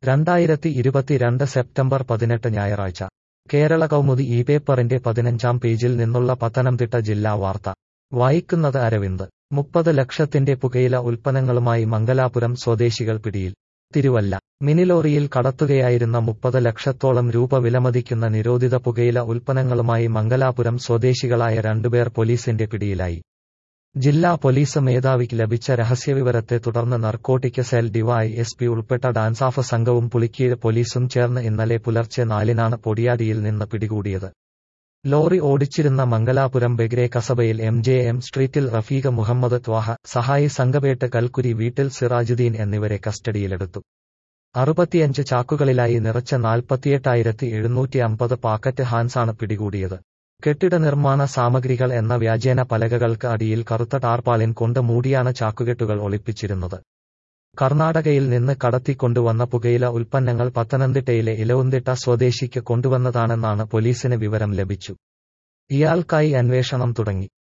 രണ്ടായിരത്തി ഇരുപത്തിരണ്ട് സെപ്റ്റംബർ പതിനെട്ട് ഞായറാഴ്ച കേരള കൗമുദി ഈ പേപ്പറിന്റെ പതിനഞ്ചാം പേജിൽ നിന്നുള്ള പത്തനംതിട്ട ജില്ലാ വാർത്ത വായിക്കുന്നത് അരവിന്ദ് മുപ്പത് ലക്ഷത്തിന്റെ പുകയില ഉൽപ്പന്നങ്ങളുമായി മംഗലാപുരം സ്വദേശികൾ പിടിയിൽ തിരുവല്ല മിനിലോറിയിൽ കടത്തുകയായിരുന്ന മുപ്പത് ലക്ഷത്തോളം രൂപ വിലമതിക്കുന്ന നിരോധിത പുകയില ഉൽപ്പന്നങ്ങളുമായി മംഗലാപുരം സ്വദേശികളായ രണ്ടുപേർ പോലീസിന്റെ പിടിയിലായി ജില്ലാ പോലീസ് മേധാവിക്ക് ലഭിച്ച രഹസ്യവിവരത്തെ തുടർന്ന് narcotic cell D Y S P ഉൾപ്പെട്ട ഡാൻസാഫ് സംഘവും പുളിക്കീഴ് പോലീസും ചേർന്ന് ഇന്നലെ പുലർച്ചെ നാലിനാണ് പൊടിയാടിയിൽ നിന്ന് പിടികൂടിയത് ലോറി ഓടിച്ചിരുന്ന മംഗലാപുരം ബെഗ്രെ കസബയിൽ M J M street Rafeeq Muhammad Thwaha സഹായി സംഘപേട്ട് കൽക്കുരി വീട്ടിൽ സിറാജുദ്ദീൻ എന്നിവരെ കസ്റ്റഡിയിലെടുത്തു അറുപത്തിയഞ്ച് ചാക്കുകളിലായി നിറച്ച നാൽപ്പത്തിയെട്ടായിരത്തി എഴുന്നൂറ്റി അമ്പത് പാക്കറ്റ് ഹാൻസാണ് പിടികൂടിയത് കെട്ടിട നിർമ്മാണ സാമഗ്രികൾ എന്ന വ്യാജേന പലകകൾക്ക് അടിയിൽ കറുത്ത ടാർപാളിൻ കൊണ്ട് മൂടിയാണ് ചാക്കുകെട്ടുകൾ ഒളിപ്പിച്ചിരുന്നത് കർണാടകയിൽ നിന്ന് കടത്തിക്കൊണ്ടുവന്ന പുകയില ഉൽപ്പന്നങ്ങൾ പത്തനംതിട്ടയിലെ ഇലവുന്തിട്ട സ്വദേശിക്ക് കൊണ്ടുവന്നതാണെന്നാണ് പോലീസിന് വിവരം ലഭിച്ചു ഇയാൾക്കായി അന്വേഷണം തുടങ്ങി